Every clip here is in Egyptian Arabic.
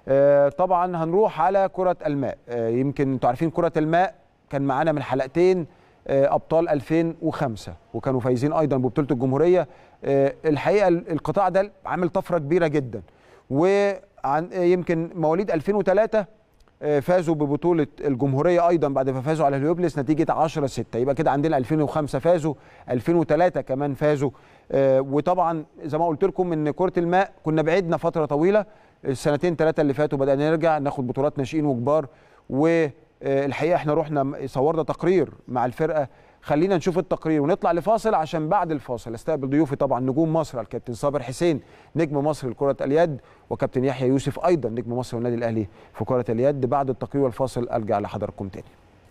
آه، طبعا هنروح على كره الماء آه، يمكن انتوا عارفين كره الماء كان معانا من حلقتين آه، ابطال 2005 وكانوا فايزين ايضا ببطوله الجمهوريه آه، الحقيقه القطاع ده عامل طفره كبيره جدا وعن يمكن مواليد 2003 آه، فازوا ببطوله الجمهوريه ايضا بعد ما فازوا على هليوبلس نتيجه 10 6 يبقى كده عندنا 2005 فازوا 2003 كمان فازوا آه، وطبعا زي ما قلت لكم ان كره الماء كنا بعدنا فتره طويله السنتين ثلاثه اللي فاتوا بدانا نرجع ناخد بطولات ناشئين وكبار والحقيقه احنا رحنا صورنا تقرير مع الفرقه خلينا نشوف التقرير ونطلع لفاصل عشان بعد الفاصل استقبل ضيوفي طبعا نجوم مصر الكابتن صابر حسين نجم مصر لكره اليد وكابتن يحيى يوسف ايضا نجم مصر والنادي الاهلي في كره اليد بعد التقرير والفاصل ارجع لحضراتكم تاني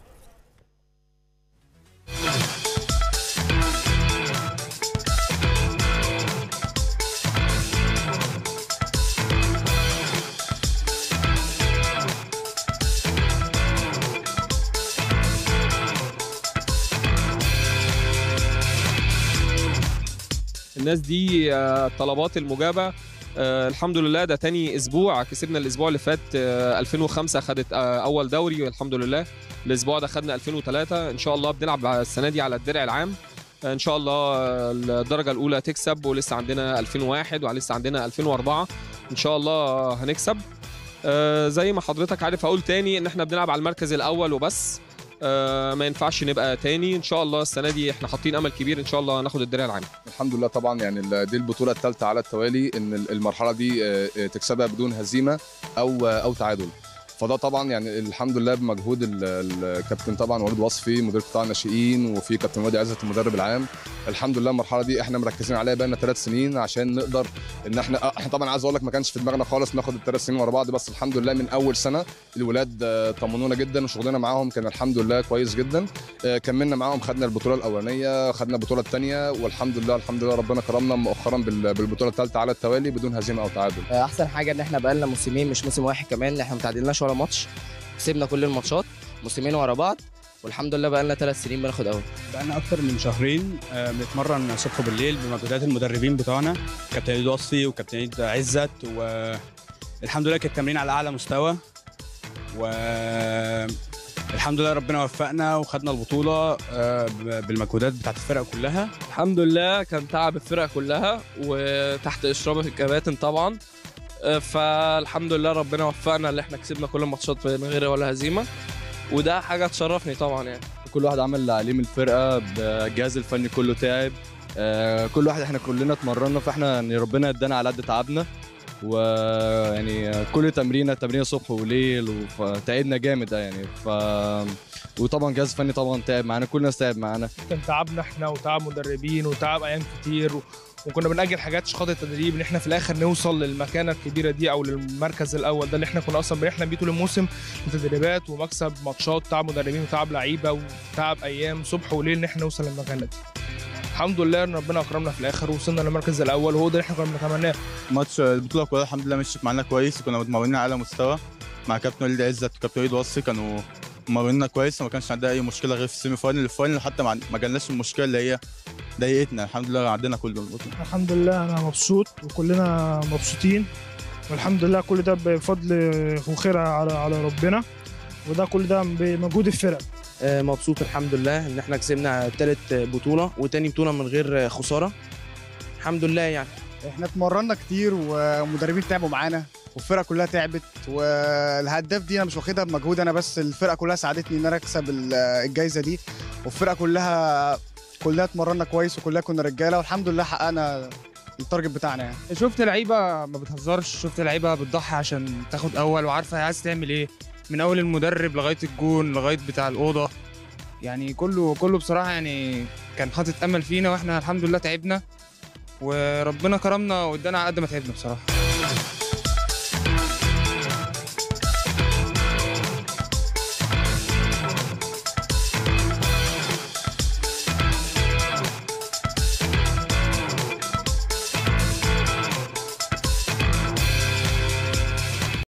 الناس دي آه، الطلبات المجابه آه، الحمد لله ده تاني اسبوع كسبنا الاسبوع اللي فات آه، 2005 خدت آه، اول دوري الحمد لله الاسبوع ده خدنا 2003 ان شاء الله بنلعب السنه دي على الدرع العام آه، ان شاء الله آه، الدرجه الاولى تكسب ولسه عندنا 2001 ولسه عندنا 2004 ان شاء الله آه، هنكسب آه، زي ما حضرتك عارف هقول تاني ان احنا بنلعب على المركز الاول وبس آه، ما ينفعش نبقى تاني ان شاء الله السنه دي احنا حاطين امل كبير ان شاء الله ناخد الدرع العام الحمد لله طبعا يعني ال- دي البطوله الثالثه على التوالي ان ال- المرحله دي آه، آه، تكسبها بدون هزيمه او آه، او تعادل فده طبعا يعني الحمد لله بمجهود ال- الكابتن طبعا وليد وصفي مدير قطاع الناشئين وفي كابتن وادي عزت المدرب العام الحمد لله المرحله دي احنا مركزين عليها بقالنا ثلاث سنين عشان نقدر ان احنا آه، احنا طبعا عايز اقول لك ما كانش في دماغنا خالص ناخد الثلاث سنين ورا بعض بس الحمد لله من اول سنه الولاد آه، طمنونا جدا وشغلنا معاهم كان الحمد لله كويس جدا آه، كملنا معاهم خدنا البطوله الاولانيه خدنا البطوله الثانيه والحمد لله الحمد لله ربنا كرمنا مؤخرا بال- بالبطوله الثالثه على التوالي بدون هزيمه او تعادل احسن حاجه ان احنا بقالنا موسمين مش موسم واحد كمان احنا ما تعادلناش ولا ماتش كسبنا كل الماتشات موسمين ورا بعض والحمد لله بقالنا ثلاث سنين بناخد اول بقالنا اكتر من شهرين آه، بنتمرن صبح وبالليل بمجهودات المدربين بتوعنا كابتن عيد وصفي وكابتن عيد عزت والحمد لله كانت التمرين على اعلى مستوى والحمد لله ربنا وفقنا وخدنا البطوله آه، ب- بالمجهودات بتاعت الفرق كلها الحمد لله كان تعب الفرقه كلها وتحت اشراف الكباتن طبعا آه، فالحمد لله ربنا وفقنا اللي احنا كسبنا كل الماتشات من غير ولا هزيمه وده حاجه تشرفني طبعا يعني كل واحد عمل اللي عليه من الفرقه الجهاز الفني كله تعب آه، كل واحد احنا كلنا اتمرنا فاحنا يعني ربنا ادانا على قد تعبنا ويعني كل تمرينه تمرينه صبح وليل وتعبنا جامد يعني ف وطبعا جهاز فني طبعا تعب معانا كل الناس تعب معانا كان تعبنا احنا وتعب مدربين وتعب ايام كتير و... وكنا بنأجل حاجات عشان خاطر التدريب ان احنا في الاخر نوصل للمكانه الكبيره دي او للمركز الاول ده اللي احنا كنا اصلا بنحلم بيه طول الموسم تدريبات ومكسب ماتشات تعب مدربين وتعب لعيبه وتعب ايام صبح وليل ان احنا نوصل للمكانه دي الحمد لله ان ربنا اكرمنا في الاخر ووصلنا للمركز الاول وهو ده اللي احنا كنا بنتمناه ماتش البطوله كلها الحمد لله مشيت معانا كويس وكنا متمرنين على مستوى مع كابتن وليد عزت وكابتن وليد وصفي كانوا مرنا كويس وما كانش عندنا اي مشكله غير في السيمي فاينل الفاينل حتى ما ما جالناش المشكله اللي هي ضايقتنا الحمد لله عدينا كل البطوله الحمد لله انا مبسوط وكلنا مبسوطين والحمد لله كل ده بفضل وخير على على ربنا وده كل ده بمجهود الفرق آه، مبسوط الحمد لله ان احنا كسبنا تالت بطوله وتاني بطوله من غير خساره الحمد لله يعني احنا اتمرنا كتير ومدربين تعبوا معانا والفرقه كلها تعبت والهداف دي انا مش واخدها بمجهود انا بس الفرقه كلها ساعدتني ان انا اكسب ال- الجايزه دي والفرقه كلها كلها اتمرنا كويس وكلها كنا رجاله والحمد لله حققنا التارجت بتاعنا يعني شفت لعيبه ما بتهزرش شفت لعيبه بتضحي عشان تاخد اول وعارفه هي عايز تعمل ايه من اول المدرب لغايه الجون لغايه بتاع الاوضه يعني كله كله بصراحه يعني كان حاطط امل فينا واحنا الحمد لله تعبنا وربنا كرمنا وادانا على قد ما تعبنا بصراحه